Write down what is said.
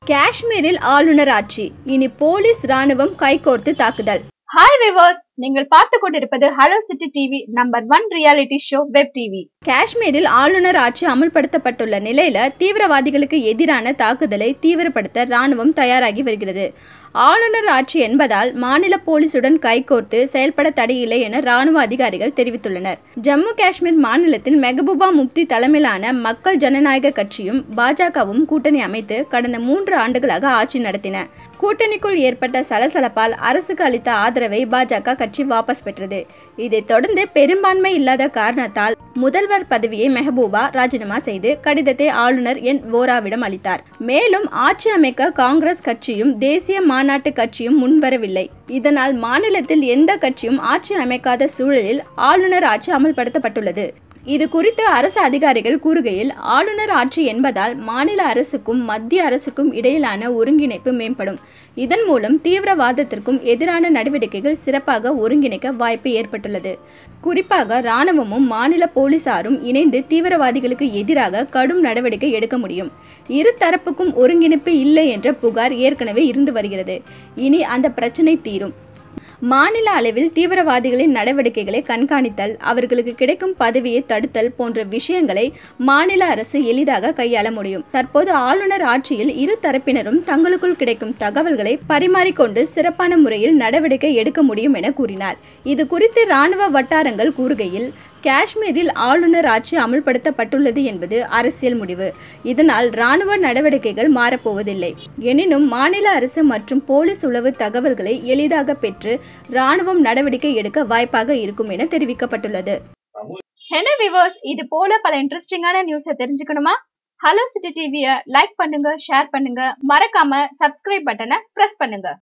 காஷ்மீரில் ஆளுநர் ஆட்சி இனி போலீஸ் ராணுவம் கைகோர்த்து தாக்குதல் ஹாய் விவர்ஸ் நீங்கள் பார்த்து கொண்டிருப்பது hello city TV number one reality show web TV காஷ்மீரில் ஆளுநர் ஆட்சி அமல்படுத்தப்பட்டுள்ள நிலையில தீவிரவாதிகளுக்கு எதிரான தாக்குதலை தீவிரப்படுத்த ராணுவம் தயாராகி வருகிறது ஆளுநர் ஆட்சி என்பதால் மாநில போலீசுடன் கைகோர்த்து செயல்பட தடையில்லை என ராணுவ அதிகாரிகள் தெரிவித்துள்ளனர் ஜம்மு காஷ்மீர் மாநிலத்தில் மெகபூபா முப்தி தலைமையிலான மக்கள் ஜனநாயக கட்சியும் பாஜகவும் கூட்டணி அமைத்து கடந்த மூன்று ஆண்டுகளாக ஆட்சி நடத்தின கூட்டணிக்குள் ஏற்பட்ட சலசலப்பால் அரசுக்கு அளித்த ஆதரவை பாஜக கட்சி வாபஸ் பெற்றது இதைத் தொடர்ந்து பெரும்பான்மை இல்லாத காரணத்தால் முதல்வர் பதவியை மெஹபூபா ராஜினாமா செய்து கடிதத்தை ஆளுநர் என் வோராவிடம் அளித்தார் மேலும் ஆட்சி அமைக்க காங்கிரஸ் கட்சியும் தேசிய மாநாட்டு கட்சியும் முன்வரவில்லை இதனால் மாநிலத்தில் எந்த கட்சியும் ஆட்சி அமைக்காத சூழலில் ஆளுநர் ஆட்சி அமல்படுத்தப்பட்டுள்ளது இது குறித்து அரசு அதிகாரிகள் கூறுகையில் ஆளுநர் ஆட்சி என்பதால் மாநில அரசுக்கும் மத்திய அரசுக்கும் இடையிலான ஒருங்கிணைப்பு மேம்படும் இதன் மூலம் தீவிரவாதத்திற்கும் எதிரான நடவடிக்கைகள் சிறப்பாக ஒருங்கிணைக்க வாய்ப்பு ஏற்பட்டுள்ளது குறிப்பாக இராணுவமும் மாநில போலீசாரும் இணைந்து தீவிரவாதிகளுக்கு எதிராக கடும் நடவடிக்கை எடுக்க முடியும் இரு தரப்புக்கும் ஒருங்கிணைப்பு இல்லை என்ற புகார் ஏற்கனவே இருந்து வருகிறது இனி அந்த பிரச்சனை தீரும் மாநில அளவில் தீவிரவாதிகளின் நடவடிக்கைகளை கண்காணித்தல் அவர்களுக்கு கிடைக்கும் பதவியை தடுத்தல் போன்ற விஷயங்களை மாநில அரசு எளிதாக கையாள முடியும் தற்போது ஆளுநர் ஆட்சியில் இரு தரப்பினரும் தங்களுக்குள் கிடைக்கும் தகவல்களை பரிமாறிக்கொண்டு சிறப்பான முறையில் நடவடிக்கை எடுக்க முடியும் என கூறினார் இது குறித்து ராணுவ வட்டாரங்கள் கூறுகையில் காஷ்மீரில் ஆளுநர் ஆட்சி அமல்படுத்தப்பட்டுள்ளது என்பது அரசியல் முடிவு இதனால் ராணுவ நடவடிக்கைகள் மாறப்போவதில்லை எனினும் மாநில அரசு மற்றும் போலீஸ் உளவு தகவல்களை எளிதாக பெற்று ராணுவம் நடவடிக்கை எடுக்க வாய்ப்பாக இருக்கும் என தெரிவிக்கப்பட்டுள்ளது என்ன விவர்ஸ் இது போல பல இன்ட்ரெஸ்டிங்கான நியூஸை தெரிஞ்சுக்கணுமா ஹலோ சிட்டி டிவியை லைக் பண்ணுங்க ஷேர் பண்ணுங்க மறக்காம சப்ஸ்கிரைப் பட்டனை பிரஸ் பண்ணுங்க